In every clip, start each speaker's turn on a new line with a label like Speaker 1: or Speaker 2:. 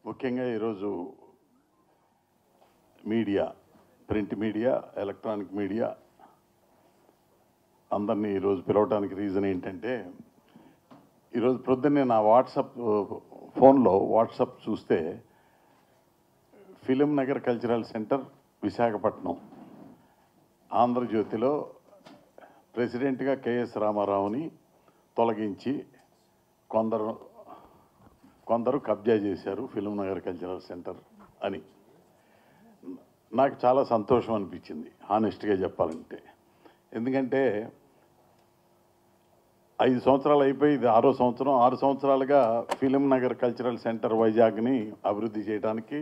Speaker 1: ముఖ్యంగా ఈరోజు media print media electronic media అందరినీ ఈరోజు పిలవడానికి రీజన్ ఏంటంటే ఈరోజు ప్రొద్దున్నే నా వాట్సాప్ ఫోన్లో వాట్సాప్ చూస్తే film Nagar cultural centre Visakhapatnam ఆంధ్రజ్యోతిలో ప్రెసిడెంట్గా కెఎస్ రామారావుని తొలగించి కొందరు కొందరు కబ్జా చేశారు ఫిలిం నగర్ కల్చరల్ సెంటర్ అని నాకు చాలా సంతోషం అనిపించింది హానెస్ట్గా చెప్పాలంటే ఎందుకంటే ఐదు సంవత్సరాలు అయిపోయి ఇది ఆరో సంవత్సరం ఆరు సంవత్సరాలుగా ఫిలిం నగర్ కల్చరల్ సెంటర్ వైజాగ్ని అభివృద్ధి చేయడానికి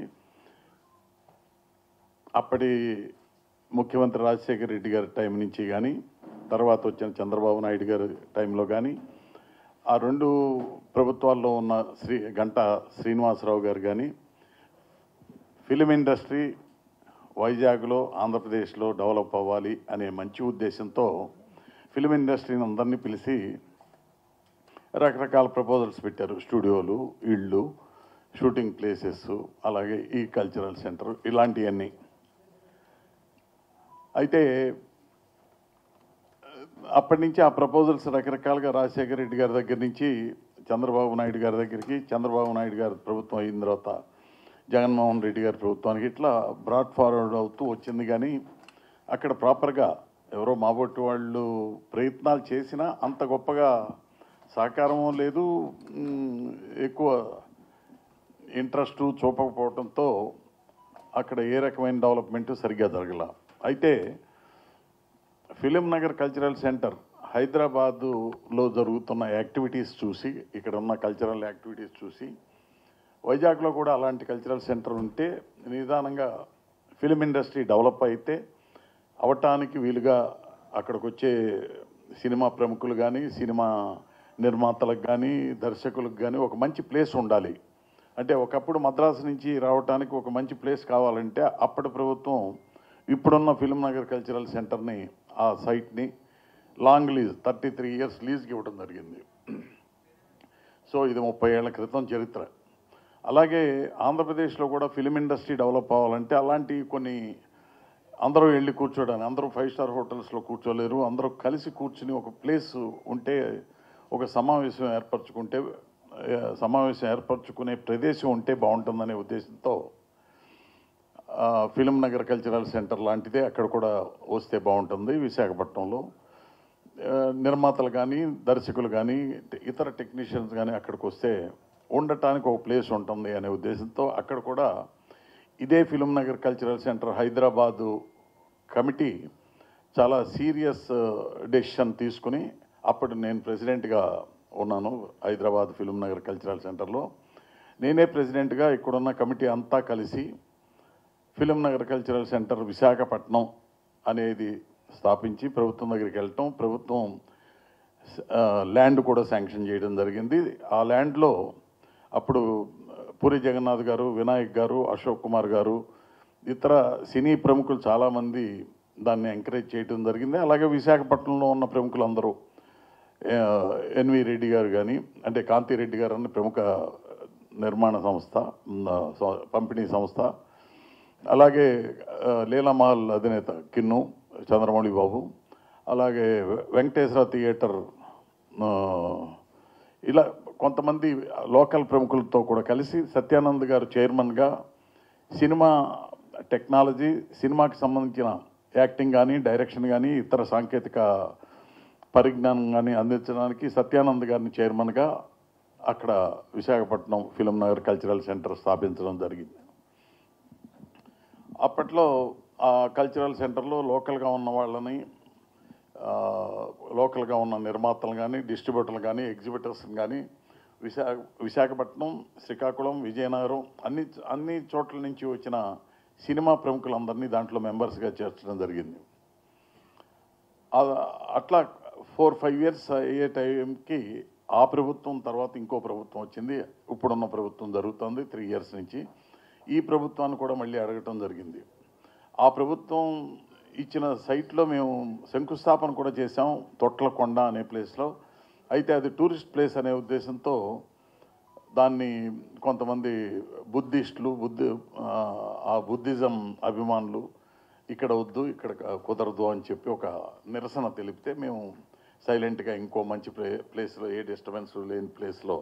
Speaker 1: అప్పటి ముఖ్యమంత్రి రాజశేఖర రెడ్డి గారి టైం నుంచి కానీ తర్వాత వచ్చిన చంద్రబాబు నాయుడు గారి టైంలో కానీ ఆ రెండు ప్రభుత్వాల్లో ఉన్న శ్రీ గంటా శ్రీనివాసరావు గారు కానీ ఫిలిం ఇండస్ట్రీ వైజాగ్లో ఆంధ్రప్రదేశ్లో డెవలప్ అవ్వాలి అనే మంచి ఉద్దేశంతో ఫిలిం ఇండస్ట్రీని అందరినీ పిలిచి రకరకాల ప్రపోజల్స్ పెట్టారు స్టూడియోలు ఇళ్ళు షూటింగ్ ప్లేసెస్ అలాగే ఈ కల్చరల్ సెంటర్ ఇలాంటివన్నీ అయితే అప్పటి నుంచి ఆ ప్రపోజల్స్ రకరకాలుగా రాజశేఖర రెడ్డి గారి దగ్గర నుంచి చంద్రబాబు నాయుడు గారి దగ్గరికి చంద్రబాబు నాయుడు గారి ప్రభుత్వం అయిన తర్వాత జగన్మోహన్ రెడ్డి గారి ప్రభుత్వానికి ఇట్లా బ్రాడ్ ఫార్వర్డ్ అవుతూ వచ్చింది కానీ అక్కడ ప్రాపర్గా ఎవరో మాబొట్టి వాళ్ళు ప్రయత్నాలు చేసినా అంత గొప్పగా సహకారం లేదు మ్, ఎక్కువ ఇంట్రెస్ట్ చూపకపోవడంతో అక్కడ ఏ రకమైన డెవలప్మెంట్ సరిగ్గా జరగల అయితే ఫిలిం నగర్ కల్చరల్ సెంటర్ హైదరాబాదులో జరుగుతున్న యాక్టివిటీస్ చూసి ఇక్కడ ఉన్న కల్చరల్ యాక్టివిటీస్ చూసి వైజాగ్లో కూడా అలాంటి కల్చరల్ సెంటర్ ఉంటే నిదానంగా ఫిలిం ఇండస్ట్రీ డెవలప్ అయితే అవటానికి వీలుగా అక్కడికి వచ్చే సినిమా ప్రముఖులు కానీ సినిమా నిర్మాతలకు కానీ దర్శకులకు కానీ ఒక మంచి ప్లేస్ ఉండాలి అంటే ఒకప్పుడు మద్రాసు నుంచి రావటానికి ఒక మంచి ప్లేస్ కావాలంటే అప్పటి ప్రభుత్వం ఇప్పుడున్న ఫిలిం నగర్ కల్చరల్ సెంటర్ని ఆ సైట్ని long lease thirty three years లీజ్కి ఇవ్వడం జరిగింది సో ఇది ముప్పై ఏళ్ల క్రితం చరిత్ర అలాగే ఆంధ్రప్రదేశ్లో కూడా ఫిలిం ఇండస్ట్రీ డెవలప్ అవ్వాలంటే అలాంటి కొన్ని అందరూ వెళ్ళి కూర్చోడానికి అందరూ ఫైవ్ స్టార్ హోటల్స్లో కూర్చోలేరు అందరూ కలిసి కూర్చుని ఒక ప్లేస్ ఉంటే ఒక సమావేశం ఏర్పరచుకుంటే ఆ, సమావేశం ఏర్పరచుకునే ప్రదేశం ఉంటే బాగుంటుందనే ఉద్దేశంతో ఆ, ఫిలిం నగర్ కల్చరల్ సెంటర్ లాంటిదే అక్కడ కూడా వస్తే బాగుంటుంది విశాఖపట్నంలో ఆ, నిర్మాతలు కానీ దర్శకులు కానీ ఇతర టెక్నీషియన్స్ కానీ అక్కడికి వస్తే ఉండటానికి ఒక ప్లేస్ ఉంటుంది అనే ఉద్దేశంతో అక్కడ కూడా ఇదే film Nagar cultural centre Hyderabad committee చాలా సీరియస్ డెసిషన్ తీసుకుని అప్పుడు నేను ప్రెసిడెంట్గా ఉన్నాను హైదరాబాద్ ఫిలిం నగర్ కల్చరల్ సెంటర్లో నేనే ప్రెసిడెంట్గా ఇక్కడున్న కమిటీ అంతా కలిసి film Nagar cultural centre Visakhapatnam అనేది స్థాపించి ప్రభుత్వం దగ్గరికి వెళ్ళటం ప్రభుత్వం ఆ, ల్యాండ్ కూడా శాంక్షన్ చేయడం జరిగింది ఆ ల్యాండ్లో అప్పుడు పూరి జగన్నాథ్ గారు వినాయక్ గారు అశోక్ కుమార్ గారు ఇతర సినీ ప్రముఖులు చాలామంది దాన్ని ఎంకరేజ్ చేయడం జరిగింది అలాగే విశాఖపట్నంలో ఉన్న ప్రముఖులందరూ ఆ, ఎన్వి రెడ్డి గారు కానీ అంటే కాంతి రెడ్డి గారు అన్న ప్రముఖ నిర్మాణ సంస్థ ఉమ్, స- పంపిణీ సంస్థ అలాగే ఆ, లీలామహల్ అధినేత కిన్ను చంద్రమౌళి బాబు అలాగే వెంకటేశ్వర థియేటర్ ఆ, ఇలా కొంతమంది లోకల్ ప్రముఖులతో కూడా కలిసి సత్యానంద్ గారు చైర్మన్గా సినిమా టెక్నాలజీ సినిమాకి సంబంధించిన యాక్టింగ్ కానీ డైరెక్షన్ కానీ ఇతర సాంకేతిక పరిజ్ఞానం కానీ అందించడానికి సత్యానంద్ గారిని చైర్మన్గా అక్కడ Visakhapatnam film Nagar cultural centre స్థాపించడం జరిగింది అప్పట్లో ఆ కల్చరల్ సెంటర్లో లోకల్గా ఉన్న వాళ్ళని ఆ, లోకల్గా ఉన్న నిర్మాతలు కానీ డిస్ట్రిబ్యూటర్లు కానీ ఎగ్జిబిటర్స్ కానీ విశాఖ విశాఖపట్నం శ్రీకాకుళం విజయనగరం అన్ని అన్ని చోట్ల నుంచి వచ్చిన సినిమా ప్రముఖులందరినీ దాంట్లో మెంబర్స్గా చేర్చడం జరిగింది ఆ- అట్లా ఫోర్ ఫైవ్ ఇయర్స్ అయ్యే టైంకి ఆ ప్రభుత్వం తర్వాత ఇంకో ప్రభుత్వం వచ్చింది ఇప్పుడున్న ప్రభుత్వం జరుగుతుంది త్రీ ఇయర్స్ నుంచి ఈ ప్రభుత్వాన్ని కూడా మళ్ళీ అడగటం జరిగింది ఆ ప్రభుత్వం ఇచ్చిన సైట్లో మేము శంకుస్థాపన కూడా చేసాం తొట్లకొండ అనే ప్లేస్లో అయితే అది టూరిస్ట్ ప్లేస్ అనే ఉద్దేశంతో దాన్ని కొంతమంది బుద్ధిస్టులు బుద్ధి ఆ, ఆ బుద్ధిజం అభిమానులు ఇక్కడ వద్దు ఇక్కడ కుదరదు అని చెప్పి ఒక నిరసన తెలిపితే మేము సైలెంట్గా ఇంకో మంచి ప్లే ప్లేస్లో ఏ డిస్టర్బెన్స్ లేని ప్లేస్లో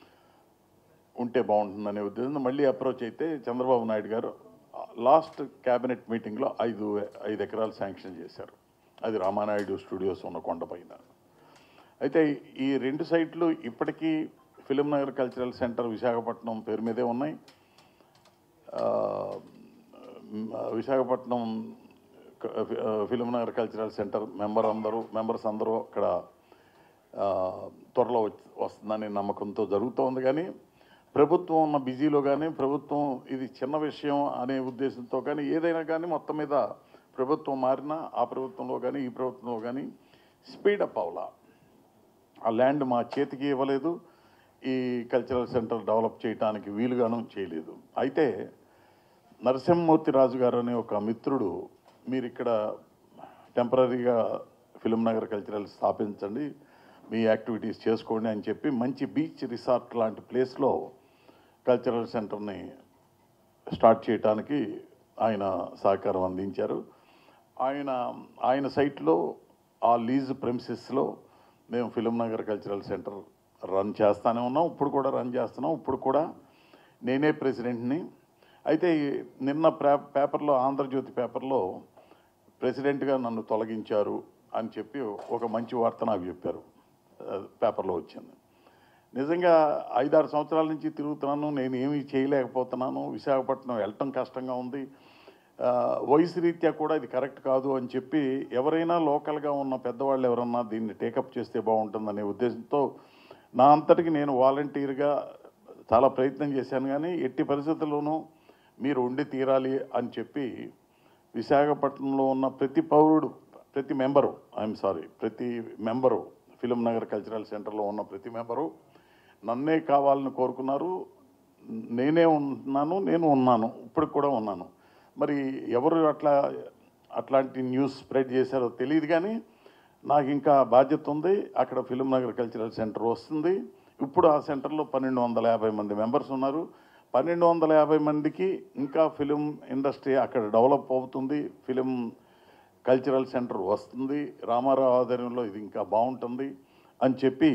Speaker 1: ఉంటే బాగుంటుందనే ఉద్దేశంతో మళ్ళీ అప్రోచ్ అయితే చంద్రబాబు నాయుడు గారు లాస్ట్ క్యాబినెట్ మీటింగ్లో ఐదు ఐదు ఎకరాలు శాంక్షన్ చేశారు అది రామానాయుడు స్టూడియోస్ ఉన్న కొండపైన అయితే ఈ రెండు సైట్లు ఇప్పటికీ film Nagar cultural centre Visakhapatnam పేరు మీదే ఉన్నాయి ఆ, మ్, విశాఖపట్నం క- ఆ, film Nagar cultural centre member అందరూ మెంబర్స్ అందరూ అక్కడ ఆ, త్వరలో వచ్- వస్తుందనే నమ్మకంతో జరుగుతోంది కానీ ప్రభుత్వం ఉన్న బిజీలో కానీ ప్రభుత్వం ఇది చిన్న విషయం అనే ఉద్దేశంతో కానీ ఏదైనా కానీ మొత్తం మీద ప్రభుత్వం మారినా ఆ ప్రభుత్వంలో కానీ ఈ ప్రభుత్వంలో కానీ స్పీడప్ అవలా ఆ ల్యాండ్ మా చేతికి ఇవ్వలేదు ఈ కల్చరల్ సెంటర్ డెవలప్ చేయడానికి వీలుగాను చేయలేదు అయితే నరసింహమూర్తి రాజు గారు అనే ఒక మిత్రుడు మీరు ఇక్కడ టెంపరీగా ఫిలిం నగర్ కల్చరల్ స్థాపించండి మీ యాక్టివిటీస్ చేసుకోండి అని చెప్పి మంచి బీచ్ రిసార్ట్ లాంటి ప్లేస్లో కల్చరల్ సెంటర్ని స్టార్ట్ చేయడానికి ఆయన సహకారం అందించారు ఆయన ఆయన సైట్లో ఆ లీజ్ ప్రెమిసెస్లో మేము film Nagar cultural centre run చేస్తానే ఉన్నాం ఇప్పుడు కూడా రన్ చేస్తున్నాం ఇప్పుడు కూడా నేనే ప్రెసిడెంట్ని అయితే ఈ నిన్న ప్రా- పేపర్లో ఆంధ్రజ్యోతి పేపర్లో ప్రెసిడెంట్గా నన్ను తొలగించారు అని చెప్పి ఒక మంచి వార్త నాకు చెప్పారు ఆ, పేపర్లో వచ్చింది నిజంగా ఐదారు సంవత్సరాల నుంచి తిరుగుతున్నాను నేను ఏమీ చేయలేకపోతున్నాను విశాఖపట్నం వెళ్ళటం కష్టంగా ఉంది ఆ, వయసు రీత్యా కూడా ఇది కరెక్ట్ కాదు అని చెప్పి ఎవరైనా లోకల్గా ఉన్న పెద్దవాళ్ళు ఎవరన్నా దీన్ని టేకప్ చేస్తే బాగుంటుందనే ఉద్దేశంతో నా అంతటికి నేను వాలంటీర్గా చాలా ప్రయత్నం చేశాను కానీ ఎట్టి పరిస్థితుల్లోనూ మీరు ఉండి తీరాలి అని చెప్పి విశాఖపట్నంలో ఉన్న ప్రతి పౌరుడు ప్రతి మెంబరు ఐఎమ్ సారీ ప్రతి మెంబరు ఫిలిం నగర్ కల్చరల్ సెంటర్లో ఉన్న ప్రతి మెంబరు నన్నే కావాలని కోరుకున్నారు నేనే ఉంటున్నాను నేను ఉన్నాను ఇప్పుడు కూడా ఉన్నాను మరి ఎవరు అట్లా అట్లాంటి న్యూస్ స్ప్రెడ్ చేశారో తెలియదు కానీ నాకు ఇంకా బాధ్యత ఉంది అక్కడ ఫిలిం నగర్ కల్చరల్ సెంటర్ వస్తుంది ఇప్పుడు ఆ సెంటర్లో పన్నెండు వందల యాభై మంది మెంబర్స్ ఉన్నారు పన్నెండు వందల యాభై మందికి ఇంకా ఫిలిం ఇండస్ట్రీ అక్కడ డెవలప్ అవుతుంది ఫిలిం కల్చరల్ సెంటర్ వస్తుంది రామారావు ఆధ్వర్యంలో ఇది ఇంకా బాగుంటుంది అని చెప్పి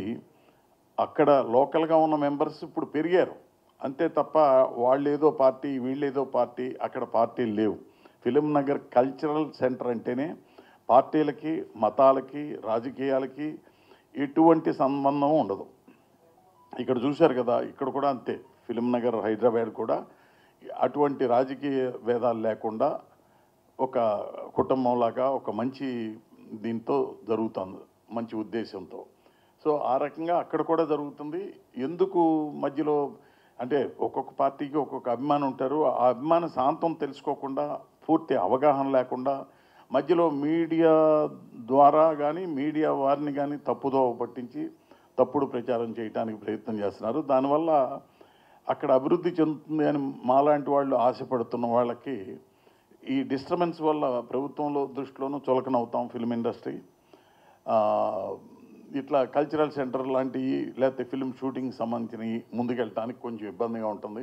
Speaker 1: అక్కడ లోకల్గా ఉన్న మెంబర్స్ ఇప్పుడు పెరిగారు అంతే తప్ప వాళ్ళేదో పార్టీ వీళ్ళేదో పార్టీ అక్కడ పార్టీలు లేవు ఫిలిం నగర్ కల్చరల్ సెంటర్ అంటేనే పార్టీలకి మతాలకి రాజకీయాలకి ఎటువంటి సంబంధం ఉండదు ఇక్కడ చూశారు కదా ఇక్కడ కూడా అంతే ఫిలిం నగర్ హైదరాబాద్ కూడా అటువంటి రాజకీయ భేదాలు లేకుండా ఒక కుటుంబంలాగా ఒక మంచి దీంతో జరుగుతుంది మంచి ఉద్దేశంతో సో ఆ రకంగా అక్కడ కూడా జరుగుతుంది ఎందుకు మధ్యలో అంటే ఒక్కొక్క పార్టీకి ఒక్కొక్క అభిమానం ఉంటారు ఆ అభిమాన శాంతం తెలుసుకోకుండా పూర్తి అవగాహన లేకుండా మధ్యలో మీడియా ద్వారా కానీ మీడియా వారిని కానీ తప్పుదోవ పట్టించి తప్పుడు ప్రచారం చేయడానికి ప్రయత్నం చేస్తున్నారు దానివల్ల అక్కడ అభివృద్ధి చెందుతుంది అని మాలాంటి వాళ్ళు ఆశపడుతున్న వాళ్ళకి ఈ డిస్టర్బెన్స్ వల్ల ప్రభుత్వంలో దృష్టిలోనూ చులకన అవుతాం ఫిల్మ్ ఇండస్ట్రీ ఆ, ఇట్లా కల్చరల్ సెంటర్ లాంటివి లేకపోతే ఫిల్మ్ షూటింగ్ సంబంధించినవి ముందుకెళ్ళటానికి కొంచెం ఇబ్బందిగా ఉంటుంది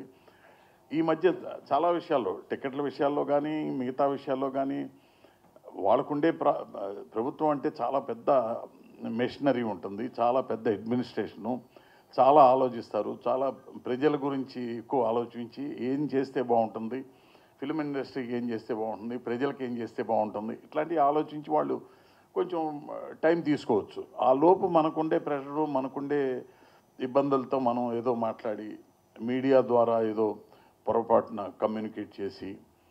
Speaker 1: ఈ మధ్య చాలా విషయాల్లో టికెట్ల విషయాల్లో కానీ మిగతా విషయాల్లో కానీ వాళ్ళకుండే ప్ర ప్రభుత్వం అంటే చాలా పెద్ద మెషినరీ ఉంటుంది చాలా పెద్ద అడ్మినిస్ట్రేషను చాలా ఆలోచిస్తారు చాలా ప్రజల గురించి ఎక్కువ ఆలోచించి ఏం చేస్తే బాగుంటుంది ఫిల్మ్ ఇండస్ట్రీకి ఏం చేస్తే బాగుంటుంది ప్రజలకు ఏం చేస్తే బాగుంటుంది ఇట్లాంటివి ఆలోచించి వాళ్ళు కొంచెం టైం తీసుకోవచ్చు ఆ లోపు మనకుండే ప్రెషరు మనకుండే ఇబ్బందులతో మనం ఏదో మాట్లాడి మీడియా ద్వారా ఏదో పొరపాటున కమ్యూనికేట్ చేసి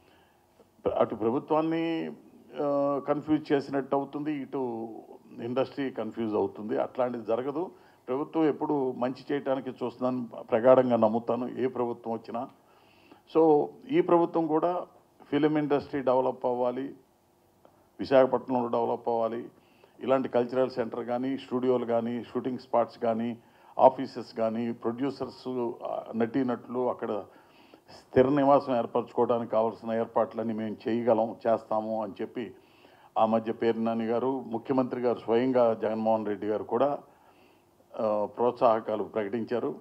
Speaker 1: అటు ప్రభుత్వాన్ని కన్ఫ్యూజ్ చేసినట్టు అవుతుంది ఇటు ఇండస్ట్రీ కన్ఫ్యూజ్ అవుతుంది అట్లాంటిది జరగదు ప్రభుత్వం ఎప్పుడు మంచి చేయడానికి చూస్తుందని ప్రగాఢంగా నమ్ముతాను ఏ ప్రభుత్వం వచ్చినా సో ఈ ప్రభుత్వం కూడా ఫిలిం ఇండస్ట్రీ డెవలప్ అవ్వాలి విశాఖపట్నంలో డెవలప్ అవ్వాలి ఇలాంటి కల్చరల్ సెంటర్ కానీ స్టూడియోలు కానీ షూటింగ్ స్పాట్స్ కానీ ఆఫీసెస్ కానీ ప్రొడ్యూసర్స్ నటీనటులు అక్కడ స్థిర నివాసం ఏర్పరచుకోవడానికి కావాల్సిన ఏర్పాట్లన్నీ మేము చేయగలం చేస్తాము అని చెప్పి ఆ మధ్య పేర్నాని గారు ముఖ్యమంత్రి గారు స్వయంగా జగన్మోహన్ రెడ్డి గారు కూడా ఆ, ప్రోత్సాహకాలు ప్రకటించారు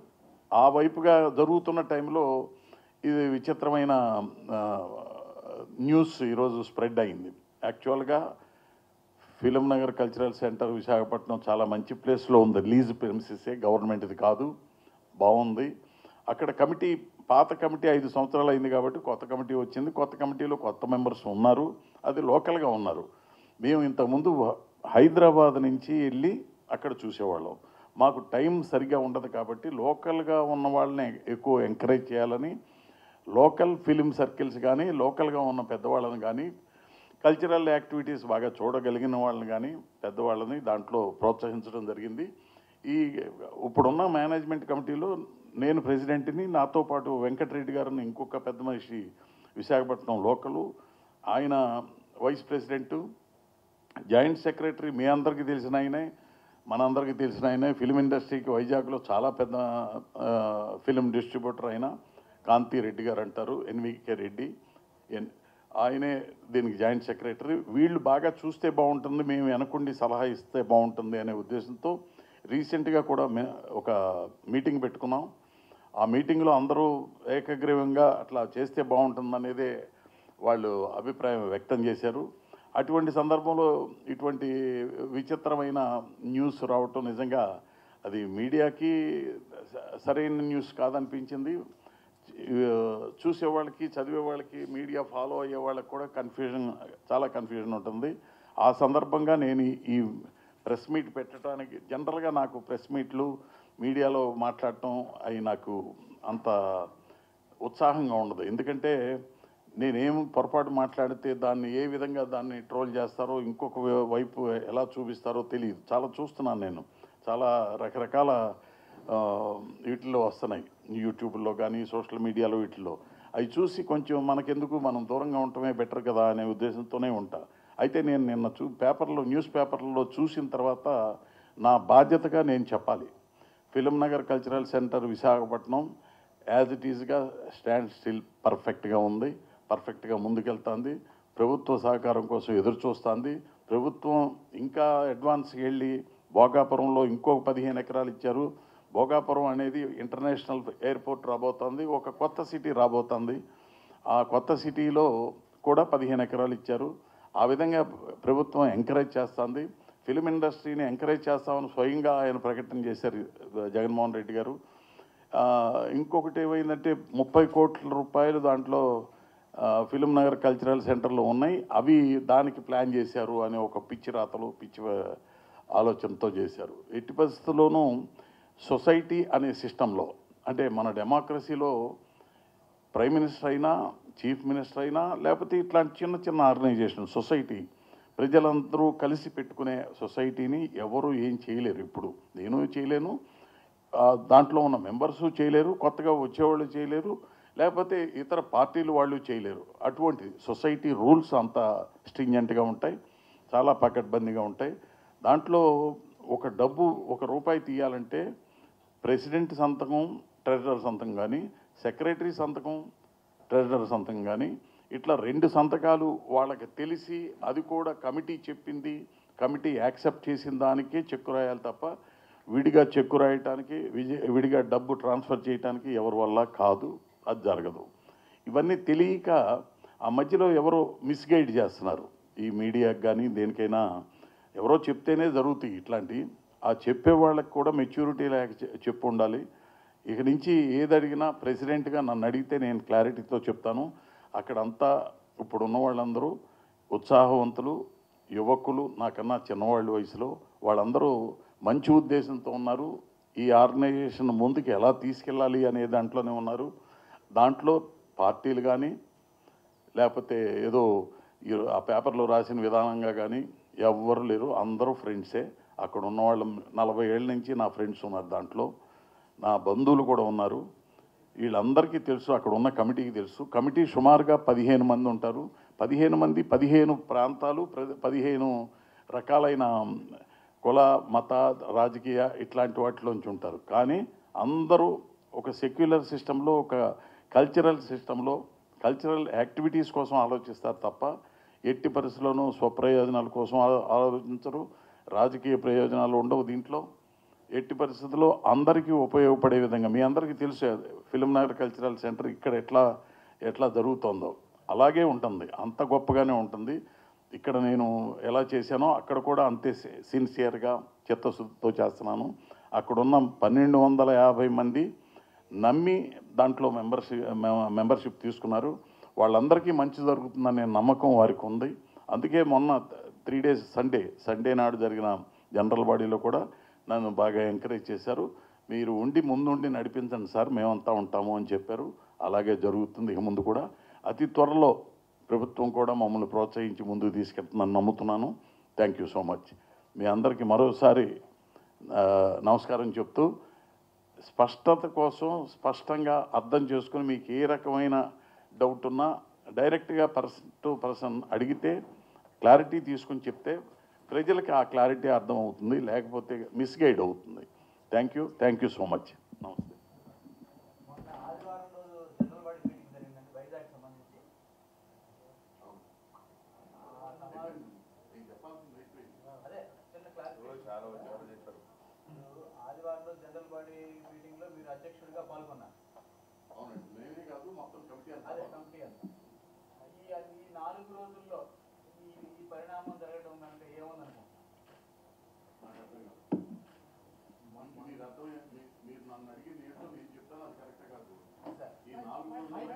Speaker 1: ఆ వైపుగా జరుగుతున్న టైంలో ఇది విచిత్రమైన ఆ, న్యూస్ ఈరోజు స్ప్రెడ్ అయింది యాక్చువల్గా film Nagar cultural centre Visakhapatnam చాలా మంచి ప్లేస్లో ఉంది లీజ్ ప్రెమిసెసే గవర్నమెంట్ది కాదు బాగుంది అక్కడ కమిటీ పాత కమిటీ ఐదు సంవత్సరాలు అయింది కాబట్టి కొత్త కమిటీ వచ్చింది కొత్త కమిటీలో కొత్త మెంబర్స్ ఉన్నారు అది లోకల్గా ఉన్నారు మేము ఇంతకుముందు హైదరాబాద్ నుంచి వెళ్ళి అక్కడ చూసేవాళ్ళం మాకు టైం సరిగా ఉండదు కాబట్టి లోకల్గా ఉన్న వాళ్ళని ఎక్కువ ఎంకరేజ్ చేయాలని లోకల్ ఫిలిం సర్కిల్స్ కానీ లోకల్గా ఉన్న పెద్దవాళ్ళని కానీ కల్చరల్ యాక్టివిటీస్ బాగా చూడగలిగిన వాళ్ళని కానీ పెద్దవాళ్ళని దాంట్లో ప్రోత్సహించడం జరిగింది ఈ ఇప్పుడున్న మేనేజ్మెంట్ కమిటీలో నేను ప్రెసిడెంట్ని నాతో పాటు వెంకటరెడ్డి గారిని ఇంకొక పెద్ద మనిషి విశాఖపట్నం లోకలు ఆయన వైస్ ప్రెసిడెంటు జాయింట్ సెక్రటరీ మీ అందరికీ తెలిసిన ఆయనే మనందరికీ తెలిసిన ఆయనే ఫిలిం ఇండస్ట్రీకి వైజాగ్లో చాలా పెద్ద ఆ, ఫిలిం డిస్ట్రిబ్యూటర్ అయిన కాంతి రెడ్డి గారు అంటారు ఎన్వికే రెడ్డి ఎన్ ఆయనే దీనికి జాయింట్ సెక్రటరీ వీళ్ళు బాగా చూస్తే బాగుంటుంది మేము వెనకుండి సలహా ఇస్తే బాగుంటుంది అనే ఉద్దేశంతో రీసెంట్గా కూడా మే ఒక మీటింగ్ పెట్టుకున్నాం ఆ మీటింగ్లో అందరూ ఏకగ్రీవంగా అట్లా చేస్తే బాగుంటుంది అనేదే వాళ్ళు అభిప్రాయం వ్యక్తం చేశారు అటువంటి సందర్భంలో ఇటువంటి విచిత్రమైన న్యూస్ రావటం నిజంగా అది మీడియాకి స- సరైన న్యూస్ కాదనిపించింది చూసే వాళ్ళకి చదివే వాళ్ళకి మీడియా ఫాలో అయ్యే వాళ్ళకి కూడా కన్ఫ్యూజన్ చాలా కన్ఫ్యూజన్ ఉంటుంది ఆ సందర్భంగా నేను ఈ- ఈ ప్రెస్ మీట్ పెట్టడానికి జనరల్గా నాకు ప్రెస్ మీట్లు మీడియాలో మాట్లాడటం అవి నాకు అంత ఉత్సాహంగా ఉండదు ఎందుకంటే నేనేం పొరపాటు మాట్లాడితే దాన్ని ఏ విధంగా దాన్ని ట్రోల్ చేస్తారో ఇంకొక వై- వైపు ఎలా చూపిస్తారో తెలియదు చాలా చూస్తున్నాను నేను చాలా రకరకాల ఆ, వీటిల్లో వస్తున్నాయి యూట్యూబ్లో కానీ సోషల్ మీడియాలో వీటిల్లో అవి చూసి కొంచెం మనకెందుకు మనం దూరంగా ఉండటమే బెటర్ కదా అనే ఉద్దేశంతోనే ఉంటా అయితే నేను నిన్న చూ పేపర్లో న్యూస్ పేపర్లో చూసిన తర్వాత నా బాధ్యతగా నేను చెప్పాలి film Nagar cultural centre Visakhapatnam as it ఈజ్గా స్టాండ్ స్టిల్ పర్ఫెక్ట్గా ఉంది పర్ఫెక్ట్గా ముందుకెళ్తుంది ప్రభుత్వ సహకారం కోసం ఎదురు చూస్తుంది ప్రభుత్వం ఇంకా అడ్వాన్స్కి వెళ్ళి భోగాపురంలో ఇంకొక పదిహేను ఎకరాలు ఇచ్చారు భోగాపురం అనేది ఇంటర్నేషనల్ ఎయిర్పోర్ట్ రాబోతోంది ఒక కొత్త సిటీ రాబోతోంది ఆ కొత్త సిటీలో కూడా పదిహేను ఎకరాలు ఇచ్చారు ఆ విధంగా ప్రభుత్వం ఎంకరేజ్ చేస్తుంది ఫిలిం ఇండస్ట్రీని ఎంకరేజ్ చేస్తామని స్వయంగా ఆయన ప్రకటన చేశారు జగన్మోహన్ రెడ్డి గారు ఆ, ఇంకొకటి ఏమైందంటే ముప్పై కోట్ల రూపాయలు దాంట్లో ఆ, ఫిలిం నగర్ కల్చరల్ సెంటర్లో ఉన్నాయి అవి దానికి ప్లాన్ చేశారు అనే ఒక పిచ్చి రాతలు పిచ్చి ఆ, ఆలోచనతో చేశారు ఎట్టి పరిస్థితుల్లోనూ సొసైటీ అనే సిస్టంలో అంటే మన డెమోక్రసీలో ప్రైమ్ మినిస్టర్ అయినా చీఫ్ మినిస్టర్ అయినా లేకపోతే ఇట్లాంటి చిన్న చిన్న ఆర్గనైజేషన్ సొసైటీ ప్రజలందరూ కలిసి పెట్టుకునే సొసైటీని ఎవరు ఏం చేయలేరు ఇప్పుడు నేను చేయలేను ఆ, దాంట్లో ఉన్న మెంబర్స్ చేయలేరు కొత్తగా వచ్చేవాళ్ళు చేయలేరు లేకపోతే ఇతర పార్టీలు వాళ్ళు చేయలేరు అటువంటి సొసైటీ రూల్స్ అంత స్ట్రింజెంట్గా ఉంటాయి చాలా పకడ్బందీగా ఉంటాయి దాంట్లో ఒక డబ్బు ఒక రూపాయి తీయాలంటే ప్రెసిడెంట్ సంతకం ట్రెజరర్ సంతకం కానీ సెక్రటరీ సంతకం ట్రెజరర్ సంతకం కానీ ఇట్లా రెండు సంతకాలు వాళ్ళకి తెలిసి అది కూడా కమిటీ చెప్పింది కమిటీ యాక్సెప్ట్ చేసిన దానికే చెక్కు రాయాలి తప్ప విడిగా చెక్కు రాయటానికి విజయ విడిగా డబ్బు ట్రాన్స్ఫర్ చేయటానికి ఎవరి వల్ల కాదు అది జరగదు ఇవన్నీ తెలియక ఆ మధ్యలో ఎవరో మిస్గైడ్ చేస్తున్నారు ఈ మీడియాకి కానీ దేనికైనా ఎవరో చెప్తేనే జరుగుతాయి ఇట్లాంటి ఆ చెప్పే వాళ్ళకి కూడా మెచ్యూరిటీ లేక చె- చెప్పు ఉండాలి ఇక నుంచి ఏది అడిగినా ప్రెసిడెంట్గా నన్ను అడిగితే నేను క్లారిటీతో చెప్తాను అక్కడంతా ఇప్పుడున్న వాళ్ళందరూ ఉత్సాహవంతులు యువకులు నాకన్నా చిన్నవాళ్ళ వయసులో వాళ్ళందరూ మంచి ఉద్దేశంతో ఉన్నారు ఈ ఆర్గనైజేషన్ ముందుకు ఎలా తీసుకెళ్ళాలి అనే దాంట్లోనే ఉన్నారు దాంట్లో పార్టీలు కానీ లేకపోతే ఏదో ఈ- ఆ పేపర్లో రాసిన విధానంగా కానీ ఎవ్వరు లేరు అందరూ ఫ్రెండ్సే అక్కడ ఉన్న వాళ్ళు నలభై ఏళ్ళ నుంచి నా ఫ్రెండ్స్ ఉన్నారు దాంట్లో నా బంధువులు కూడా ఉన్నారు వీళ్ళందరికీ తెలుసు అక్కడ ఉన్న కమిటీకి తెలుసు కమిటీ సుమారుగా పదిహేను మంది ఉంటారు పదిహేను మంది పదిహేను ప్రాంతాలు ప్ర- పదిహేను రకాలైన కుల మత రాజకీయ ఇట్లాంటి వాటిలోంచి ఉంటారు కానీ అందరూ ఒక సెక్యులర్ సిస్టంలో ఒక కల్చరల్ సిస్టంలో కల్చరల్ యాక్టివిటీస్ కోసం ఆలోచిస్తారు తప్ప ఎట్టి పరిస్థితుల్లోనూ స్వప్రయోజనాల కోసం ఆ- ఆలోచించరు రాజకీయ ప్రయోజనాలు ఉండవు దీంట్లో ఎట్టి పరిస్థితుల్లో అందరికీ ఉపయోగపడే విధంగా మీ అందరికీ తెలుసు ఫిలిం నగర్ కల్చరల్ సెంటర్ ఇక్కడ ఎట్లా ఎట్లా జరుగుతుందో అలాగే ఉంటుంది అంత గొప్పగానే ఉంటుంది ఇక్కడ నేను ఎలా చేశానో అక్కడ కూడా అంతే సిన్సియర్గా చిత్తశుద్ధితో చేస్తున్నాను అక్కడున్న పన్నెండు వందల యాభై మంది నమ్మి దాంట్లో మెంబర్షిప్ మెంబర్షిప్ తీసుకున్నారు వాళ్ళందరికీ మంచి జరుగుతుందనే నమ్మకం వారికి ఉంది అందుకే మొన్న త్రీ డేస్ సండే సండే నాడు జరిగిన జనరల్ బాడీలో కూడా నన్ను బాగా ఎంకరేజ్ చేశారు మీరు ఉండి ముందుండి నడిపించండి సార్ మేమంతా ఉంటాము అని చెప్పారు అలాగే జరుగుతుంది ఇక ముందు కూడా అతి త్వరలో ప్రభుత్వం కూడా మమ్మల్ని ప్రోత్సహించి ముందుకు తీసుకెళ్తుందని నమ్ముతున్నాను థ్యాంక్ యూ సో మచ్ మీ అందరికీ మరోసారి ఆ, నమస్కారం చెప్తూ స్పష్టత కోసం స్పష్టంగా అర్థం చేసుకుని మీకు ఏ రకమైన డౌట్ ఉన్నా డైరెక్ట్గా పర్సన్ టు పర్సన్ అడిగితే క్లారిటీ తీసుకుని చెప్తే ప్రజలకి ఆ క్లారిటీ అర్థం అవుతుంది లేకపోతే మిస్గైడ్ అవుతుంది thank you thank you so much నమస్తే
Speaker 2: మొన్న ఆదివారం రోజు జనరల్ బాడీ మీటింగ్ జరిగిందండి వైజాగ్ సంబంధించి ఆ సమావేశం అదే చిన్న క్లారిఫికేషన్ ఇప్పుడు ఆదివారం రోజు జనరల్ బాడీ మీటింగ్ లో మీరు అధ్యక్షుడిగా పాల్గొన్నారు అదే కమిటీ అంతా ఈ ఈ నాలుగు రోజుల్లో ఈ ఈ పరిణామం జరగడం కనుక ఏముందనుకుంటున్నారు
Speaker 1: మీరు నన్ను అడిగింది ఏంటో నేను చెప్తాను అది కరెక్ట్ కాదు
Speaker 2: సార్
Speaker 1: ఈ నాలుగు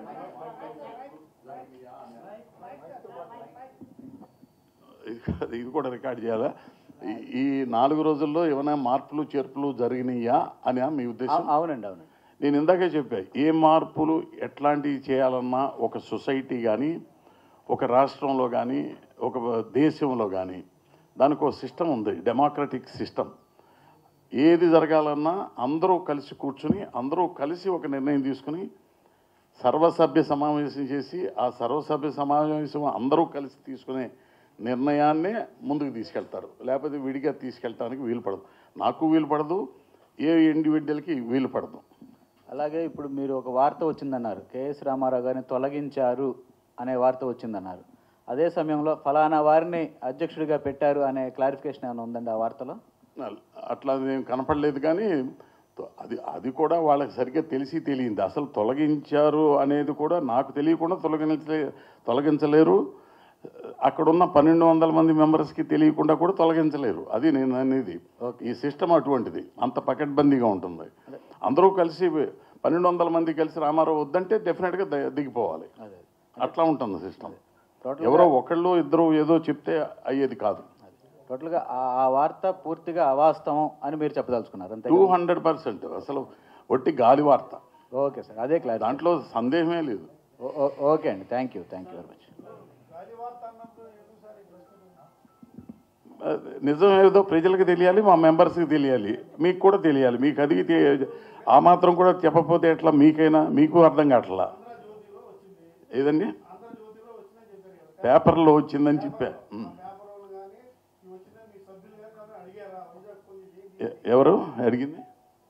Speaker 1: ఇది- ఇది కూడా రికార్డ్ చేయాలా ఈ- ఈ నాలుగు రోజుల్లో ఏమైనా మార్పులు చేర్పులు జరిగినాయా అని మీ ఉద్దేశం
Speaker 3: అవునండి అవునండి
Speaker 1: నేను ఇందాకే చెప్పా ఏ మార్పులు ఎట్లాంటివి చేయాలన్నా ఒక సొసైటీ కానీ ఒక రాష్ట్రంలో కానీ ఒక దేశంలో కానీ దానికి ఒక సిస్టమ్ ఉంది డెమోక్రటిక్ సిస్టమ్ ఏది జరగాలన్నా అందరూ కలిసి కూర్చుని అందరూ కలిసి ఒక నిర్ణయం తీసుకుని సర్వసభ్య సమావేశం చేసి ఆ సర్వసభ్య సమావేశం అందరూ కలిసి తీసుకునే నిర్ణయాన్నే ముందుకు తీసుకెళ్తారు లేకపోతే విడిగా తీసుకెళ్ళటానికి వీలు పడదు నాకు వీలు పడదు ఏ ఇండివిజువల్కి వీలు పడదు
Speaker 3: అలాగే ఇప్పుడు మీరు ఒక వార్త వచ్చిందన్నారు కేఎస్ రామారావు గారిని తొలగించారు అనే వార్త వచ్చిందన్నారు అదే సమయంలో ఫలానా వారిని అధ్యక్షుడిగా పెట్టారు అనే క్లారిఫికేషన్ ఏమైనా ఉందండి ఆ వార్తలో
Speaker 1: అట్లా ఏం కనపడలేదు కానీ తొ- అది అది కూడా వాళ్ళకి సరిగ్గా తెలిసి తెలియంది అసలు తొలగించారు అనేది కూడా నాకు తెలియకుండా తొలగించలే తొలగించలేరు అక్కడున్న పన్నెండు వందల మంది మెంబర్స్కి తెలియకుండా కూడా తొలగించలేరు అది నేను అనేది ఈ సిస్టమ్ అటువంటిది అంత పకడ్బందీగా ఉంటుంది అందరూ కలిసి పన్నెండు వందల మంది కలిసి రామారావు వద్దంటే డెఫినెట్గా ద- దిగిపోవాలి
Speaker 3: అదే
Speaker 1: అట్లా ఉంటుంది సిస్టమ్
Speaker 3: టోటల్
Speaker 1: ఎవరో ఒకళ్ళు ఇద్దరు ఏదో చెప్తే అయ్యేది కాదు
Speaker 3: టోటల్గా ఆ- ఆ వార్త పూర్తిగా అవాస్తవం అని మీరు చెప్పదలుచుకున్నారు అంతే
Speaker 1: టూ హండ్రెడ్ పర్సెంట్ అసలు ఒట్టి గాలి వార్త
Speaker 3: ఓకే సార్ అదే క్లారిటీ
Speaker 1: దాంట్లో సందేహమే లేదు
Speaker 3: ఓకే అండి thank you thank you very much
Speaker 1: అది నిజం ఏదో ప్రజలకు తెలియాలి మా మెంబర్స్కి తెలియాలి మీకు కూడా తెలియాలి మీకు అది తె- ఆ మాత్రం కూడా చెప్పకపోతే ఎట్లా మీకైనా మీకు అర్థం కావట్లా ఏదండి పేపర్లో వచ్చిందని చెప్పా ఉం. ఎ- ఎవరు అడిగింది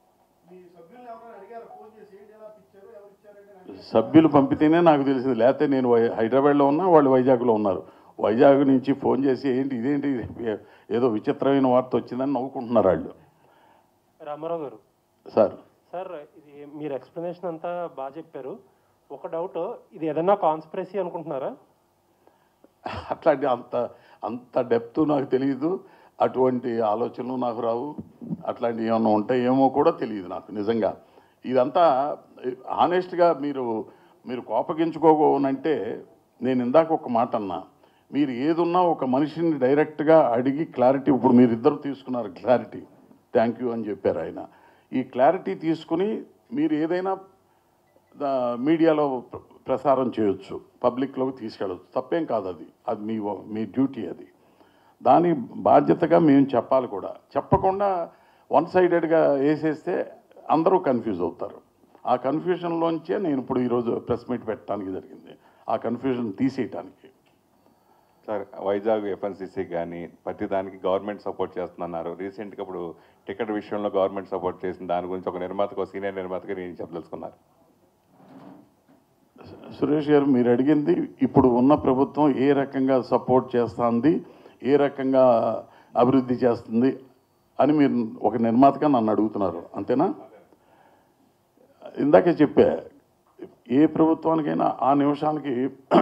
Speaker 1: సభ్యులు పంపితేనే నాకు తెలిసింది లేకపోతే నేను వై- హైదరాబాద్లో ఉన్నా వాళ్ళు వైజాగ్లో ఉన్నారు వైజాగ్ నుంచి ఫోన్ చేసి ఏంటి ఇదేంటి ఏ- ఏదో విచిత్రమైన వార్త వచ్చిందని నవ్వుకుంటున్నారు వాళ్ళు
Speaker 4: రామారావు గారు
Speaker 1: సార్
Speaker 4: సార్ ఇది మీరు ఎక్స్ప్లెనేషన్ అంతా బాగా చెప్పారు ఒక డౌట్ ఇది ఏదన్నా కాన్స్పిరసీ అనుకుంటున్నారా
Speaker 1: అట్లాంటి అంత అంత డెప్త్ నాకు తెలియదు అటువంటి ఆలోచనలు నాకు రావు అట్లాంటివి ఏమైనా ఉంటాయేమో కూడా తెలియదు నాకు నిజంగా ఇదంతా ఆనెస్ట్గా మీరు మీరు కోపగించుకోనంటే నేను ఇందాక ఒక మాట అన్నా మీరు ఏదున్నా ఒక మనిషిని డైరెక్ట్గా అడిగి క్లారిటీ ఇప్పుడు మీరు ఇద్దరు తీసుకున్నారు క్లారిటీ థ్యాంక్ యూ అని చెప్పారు ఆయన ఈ క్లారిటీ తీసుకుని మీరు ఏదైనా దా- మీడియాలో ప్ర- ప్రసారం చేయొచ్చు పబ్లిక్లోకి తీసుకెళ్ళచ్చు తప్పేం కాదు అది అది మీ వ- మీ డ్యూటీ అది దాని బాధ్యతగా మేము చెప్పాలి కూడా చెప్పకుండా వన్ సైడెడ్గా వేసేస్తే అందరూ కన్ఫ్యూజ్ అవుతారు ఆ కన్ఫ్యూజన్లోంచే నేను ఇప్పుడు ఈరోజు ప్రెస్ మీట్ పెట్టడానికి జరిగింది ఆ కన్ఫ్యూజన్ తీసేయటానికి
Speaker 5: సార్ వైజాగ్ ఎఫ్ఎన్సీసీ కానీ ప్రతి దానికి గవర్నమెంట్ సపోర్ట్ చేస్తున్నారు రీసెంట్గా ఇప్పుడు టికెట్ విషయంలో గవర్నమెంట్ సపోర్ట్ చేసిన దాని గురించి ఒక నిర్మాతకు ఒక సీనియర్ నిర్మాతగా నేను చెప్పదలుచుకున్నారు
Speaker 1: సురేష్ గారు మీరు అడిగింది ఇప్పుడు ఉన్న ప్రభుత్వం ఏ రకంగా సపోర్ట్ చేస్తుంది ఏ రకంగా అభివృద్ధి చేస్తుంది అని మీరు ఒక నిర్మాతగా నన్ను అడుగుతున్నారు అంతేనా ఇందాకే చెప్పా ఏ ప్రభుత్వానికైనా ఆ నిమిషానికి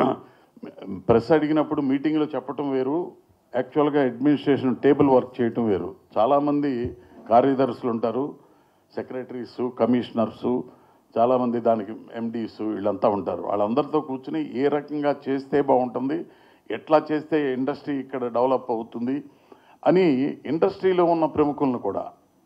Speaker 1: ప్రెస్ అడిగినప్పుడు మీటింగ్లో చెప్పటం వేరు యాక్చువల్గా అడ్మినిస్ట్రేషన్ టేబుల్ వర్క్ చేయటం వేరు చాలామంది కార్యదర్శులు ఉంటారు సెక్రటరీస్ కమిషనర్సు చాలామంది దానికి ఎండీస్ వీళ్ళంతా ఉంటారు వాళ్ళందరితో కూర్చుని ఏ రకంగా చేస్తే బాగుంటుంది ఎట్లా చేస్తే ఇండస్ట్రీ ఇక్కడ డెవలప్ అవుతుంది అని ఇండస్ట్రీలో ఉన్న ప్రముఖులను కూడా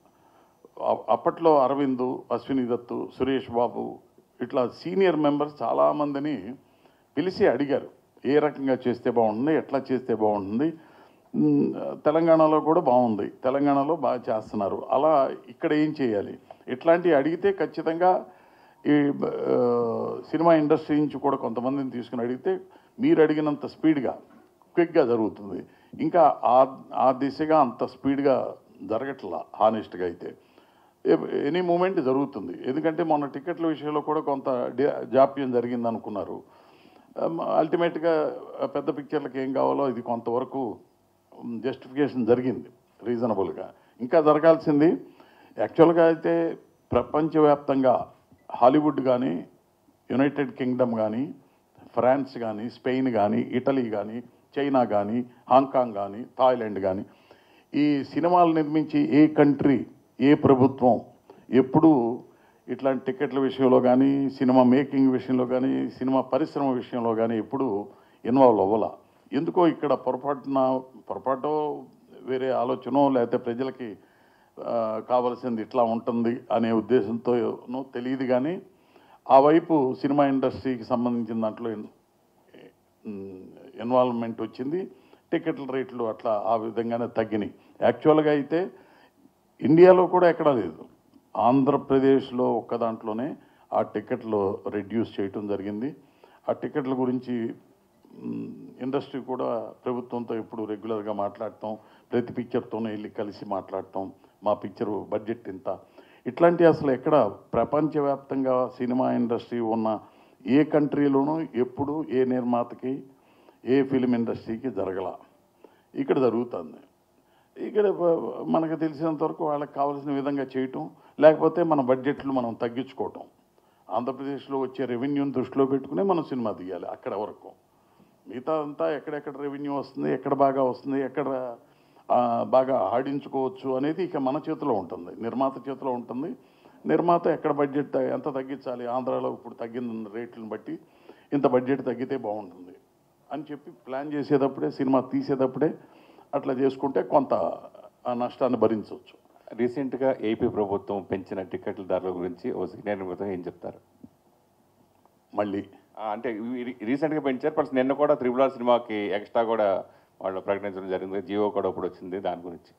Speaker 1: అ- అప్పట్లో అరవింద్ అశ్విని దత్తు సురేష్ బాబు ఇట్లా సీనియర్ మెంబర్స్ చాలామందిని పిలిచి అడిగారు ఏ రకంగా చేస్తే బాగుంటుంది ఎట్లా చేస్తే బాగుంటుంది మ్, తెలంగాణలో కూడా బాగుంది తెలంగాణలో బాగా చేస్తున్నారు అలా ఇక్కడ ఏం చేయాలి ఇట్లాంటివి అడిగితే ఖచ్చితంగా ఈ ఆ, సినిమా ఇండస్ట్రీ నుంచి కూడా కొంతమందిని తీసుకుని అడిగితే మీరు అడిగినంత స్పీడ్గా క్విక్గా జరుగుతుంది ఇంకా ఆ ఆ దిశగా అంత స్పీడ్గా జరగట్లా హానెస్ట్గా అయితే ఎనీ మూమెంట్ జరుగుతుంది ఎందుకంటే మొన్న టికెట్ల విషయంలో కూడా కొంత డి- జాప్యం జరిగింది అనుకున్నారు అల్టిమేట్గా పెద్ద పిక్చర్లకు ఏం కావాలో ఇది కొంతవరకు జస్టిఫికేషన్ జరిగింది రీజనబుల్గా ఇంకా జరగాల్సింది యాక్చువల్గా అయితే ప్రపంచవ్యాప్తంగా హాలీవుడ్ కానీ యునైటెడ్ కింగ్డమ్ కానీ ఫ్రాన్స్ కానీ స్పెయిన్ కానీ ఇటలీ కానీ చైనా కానీ హాంకాంగ్ కానీ థాయిలాండ్ కానీ ఈ సినిమాలు నిర్మించి ఏ కంట్రీ ఏ ప్రభుత్వం ఎప్పుడు ఇట్లాంటి టికెట్ల విషయంలో కానీ సినిమా మేకింగ్ విషయంలో కానీ సినిమా పరిశ్రమ విషయంలో కానీ ఎప్పుడు ఇన్వాల్వ్ అవ్వాల ఎందుకో ఇక్కడ పొరపాటున పొరపాటో వేరే ఆలోచనో లేకపోతే ప్రజలకి ఆ, కావలసింది ఇట్లా ఉంటుంది అనే ఉద్దేశంతోనో తెలియదు కానీ ఆ వైపు సినిమా ఇండస్ట్రీకి సంబంధించిన దాంట్లో ఇన్వాల్వ్మెంట్ వచ్చింది టికెట్ల రేట్లు అట్లా ఆ విధంగానే తగ్గినాయి యాక్చువల్గా అయితే ఇండియాలో కూడా ఎక్కడా లేదు ఆంధ్రప్రదేశ్లో ఒక్క దాంట్లోనే ఆ టికెట్లు రెడ్యూస్ చేయటం జరిగింది ఆ టికెట్ల గురించి మ్, ఇండస్ట్రీ కూడా ప్రభుత్వంతో ఎప్పుడు రెగ్యులర్గా మాట్లాడటం ప్రతి పిక్చర్తోనే వెళ్ళి కలిసి మాట్లాడటం మా పిక్చరు బడ్జెట్ ఇంత ఇట్లాంటి అసలు ఎక్కడ ప్రపంచవ్యాప్తంగా సినిమా ఇండస్ట్రీ ఉన్న ఏ కంట్రీలోనూ ఎప్పుడు ఏ నిర్మాతకి ఏ ఫిలిం ఇండస్ట్రీకి జరగల ఇక్కడ జరుగుతుంది ఇక్కడ ప- మనకు తెలిసినంత వరకు వాళ్ళకి కావాల్సిన విధంగా చేయటం లేకపోతే మన బడ్జెట్లు మనం తగ్గించుకోవటం ఆంధ్రప్రదేశ్లో వచ్చే రెవెన్యూని దృష్టిలో పెట్టుకునే మనం సినిమా తీయాలి అక్కడ వరకు మిగతా అంతా ఎక్కడెక్కడ రెవెన్యూ వస్తుంది ఎక్కడ బాగా వస్తుంది ఎక్కడ ఆ, బాగా ఆడించుకోవచ్చు అనేది ఇక మన చేతిలో ఉంటుంది నిర్మాత చేతిలో ఉంటుంది నిర్మాత ఎక్కడ బడ్జెట్ త- ఎంత తగ్గించాలి ఆంధ్రాలో ఇప్పుడు తగ్గిన రేట్లను బట్టి ఇంత బడ్జెట్ తగ్గితే బాగుంటుంది అని చెప్పి ప్లాన్ చేసేటప్పుడే సినిమా తీసేటప్పుడే అట్లా చేసుకుంటే కొంత ఆ నష్టాన్ని భరించవచ్చు
Speaker 5: రీసెంట్గా ఏపీ ప్రభుత్వం పెంచిన టికెట్ల ధరల గురించి ఓ సీనియర్ నిమిత్తం ఏం చెప్తారు
Speaker 1: మళ్ళీ
Speaker 5: ఆ, అంటే ఇవి రీసెంట్గా పెంచారు ప్లస్ నిన్న కూడా త్రిబుల్ ఆర్ సినిమాకి ఎక్స్ట్రా కూడా వాళ్ళు ప్రకటించడం జరిగింది జియో కూడా ఇప్పుడు వచ్చింది దాని గురించి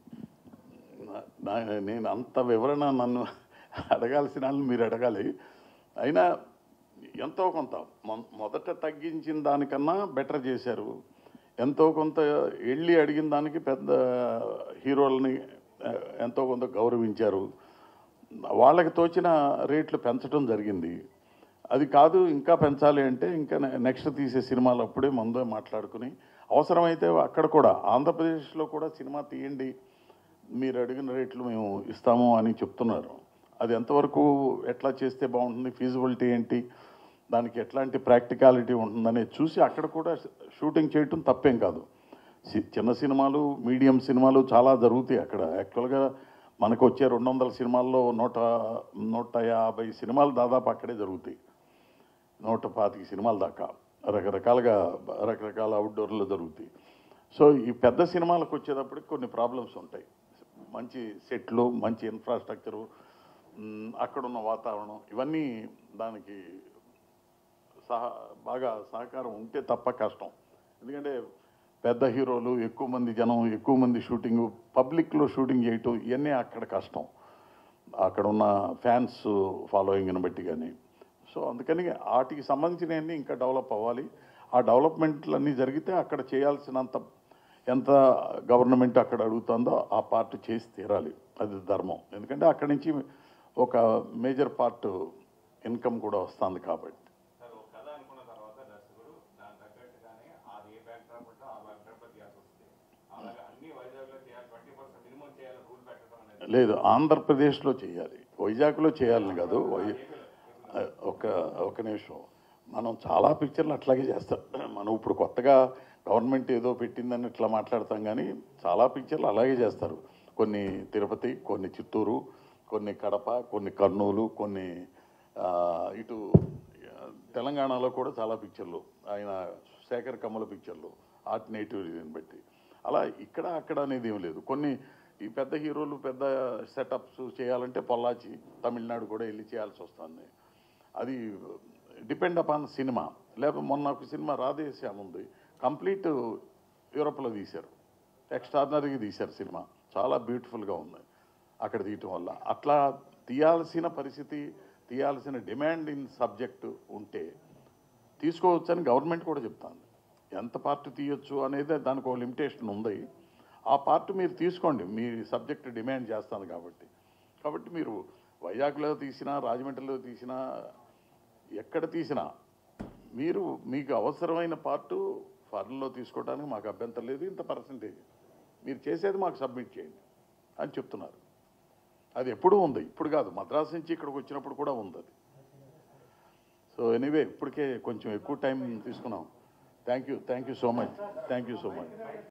Speaker 1: నా- నా- నేను అంత వివరణ నన్ను అడగాల్సిన వాళ్ళు మీరు అడగాలి అయినా ఎంతో కొంత మొ- మొదట తగ్గించిన దానికన్నా బెటర్ చేశారు ఎంతో కొంత వెళ్ళి అడిగిన దానికి పెద్ద హీరోలని ఆ, ఎంతో కొంత గౌరవించారు వాళ్ళకి తోచిన రేట్లు పెంచడం జరిగింది అది కాదు ఇంకా పెంచాలి అంటే ఇంకా నె- నెక్స్ట్ తీసే సినిమాలు అప్పుడే ముందే మాట్లాడుకుని అవసరమైతే అక్కడ కూడా ఆంధ్రప్రదేశ్లో కూడా సినిమా తీయండి మీరు అడిగిన రేట్లు మేము ఇస్తాము అని చెప్తున్నారు అది ఎంతవరకు ఎట్లా చేస్తే బాగుంటుంది ఫీజిబిలిటీ ఏంటి దానికి ఎట్లాంటి ప్రాక్టికాలిటీ ఉంటుందనేది చూసి అక్కడ కూడా షూటింగ్ చేయటం తప్పేం కాదు సి- చిన్న సినిమాలు మీడియం సినిమాలు చాలా జరుగుతాయి అక్కడ యాక్చువల్గా మనకు వచ్చే రెండు వందల సినిమాల్లో నూట నూట యాభై సినిమాలు దాదాపు అక్కడే జరుగుతాయి నూట పాతిక సినిమాల దాకా రకరకాలుగా రకరకాల అవుట్డోర్లో జరుగుతాయి సో ఈ పెద్ద సినిమాలకు వచ్చేటప్పటికి కొన్ని ప్రాబ్లమ్స్ ఉంటాయి మంచి సెట్లు మంచి ఇన్ఫ్రాస్ట్రక్చరు మ్, అక్కడున్న వాతావరణం ఇవన్నీ దానికి సహా బాగా సహకారం ఉంటే తప్ప కష్టం ఎందుకంటే పెద్ద హీరోలు ఎక్కువ మంది జనం ఎక్కువ మంది షూటింగ్ పబ్లిక్లో షూటింగ్ చేయటం ఇవన్నీ అక్కడ కష్టం అక్కడ ఉన్న ఫ్యాన్స్ ఫాలోయింగ్ని బట్టి కానీ సో అందుకని వాటికి సంబంధించినవన్నీ ఇంకా డెవలప్ అవ్వాలి ఆ డెవలప్మెంట్లు అన్నీ జరిగితే అక్కడ చేయాల్సినంత ఎంత గవర్నమెంట్ అక్కడ అడుగుతుందో ఆ పార్ట్ చేసి తీరాలి అది ధర్మం ఎందుకంటే అక్కడి నుంచి ఒక మేజర్ పార్ట్ ఇన్కమ్ కూడా వస్తుంది కాబట్టి
Speaker 5: కథ అనుకున్న తర్వాత దర్శకుడు దాని తగ్గట్టుగానే అది ఏ బ్యాక్డ్రాప్ ఉంటే ఆ బ్యాక్డ్రాప్ తీయాల్సి వస్తుంది
Speaker 1: లేదు ఆంధ్రప్రదేశ్లో చేయాలి వైజాగ్లో చేయాలని కాదు వై ఒక ఒక నిమిషం మనం చాలా పిక్చర్లు అట్లాగే చేస్తాం మనం ఇప్పుడు కొత్తగా గవర్నమెంట్ ఏదో పెట్టిందని ఇట్లా మాట్లాడతాం కానీ చాలా పిక్చర్లు అలాగే చేస్తారు కొన్ని తిరుపతి కొన్ని చిత్తూరు కొన్ని కడప కొన్ని కర్నూలు కొన్ని ఆ, ఇటు ఆ, తెలంగాణలో కూడా చాలా పిక్చర్లు ఆయన శేఖర్ కమ్మల పిక్చర్లు ఆర్ట్ నేటివ్ బట్టి అలా ఇక్కడ అక్కడ అనేది ఏం లేదు కొన్ని ఈ పెద్ద హీరోలు పెద్ద సెటప్స్ చేయాలంటే పొల్లాచి తమిళనాడు కూడా వెళ్ళి చేయాల్సి వస్తుంది అది డిపెండ్ అపాన్ సినిమా లేకపోతే మొన్న ఒక సినిమా రాధేశ్యామ్ ఉంది కంప్లీట్ యూరోప్లో తీశారు ఎక్స్ట్రాడినరీగా తీశారు సినిమా చాలా బ్యూటిఫుల్గా ఉంది అక్కడ తీయటం వల్ల అట్లా తీయాల్సిన పరిస్థితి తీయాల్సిన డిమాండ్ ఇన్ సబ్జెక్టు ఉంటే తీసుకోవచ్చని గవర్నమెంట్ కూడా చెప్తాను ఎంత పార్ట్ తీయొచ్చు అనేది దానికి ఒక లిమిటేషన్ ఉంది ఆ పార్ట్ మీరు తీసుకోండి మీ సబ్జెక్ట్ డిమాండ్ చేస్తాను కాబట్టి కాబట్టి మీరు వైజాగ్లో తీసినా రాజమండ్రిలో తీసినా ఎక్కడ తీసినా మీరు మీకు అవసరమైన పార్టు ఫారెన్లో తీసుకోవడానికి మాకు అభ్యంతరం లేదు ఇంత పర్సంటేజ్ మీరు చేసేది మాకు సబ్మిట్ చేయండి అని చెప్తున్నారు అది ఎప్పుడూ ఉంది ఇప్పుడు కాదు మద్రాసు నుంచి ఇక్కడికి వచ్చినప్పుడు కూడా ఉంది అది సో ఎనీవే ఇప్పటికే కొంచెం ఎక్కువ టైం తీసుకున్నాం thank you thank you so much thank you so much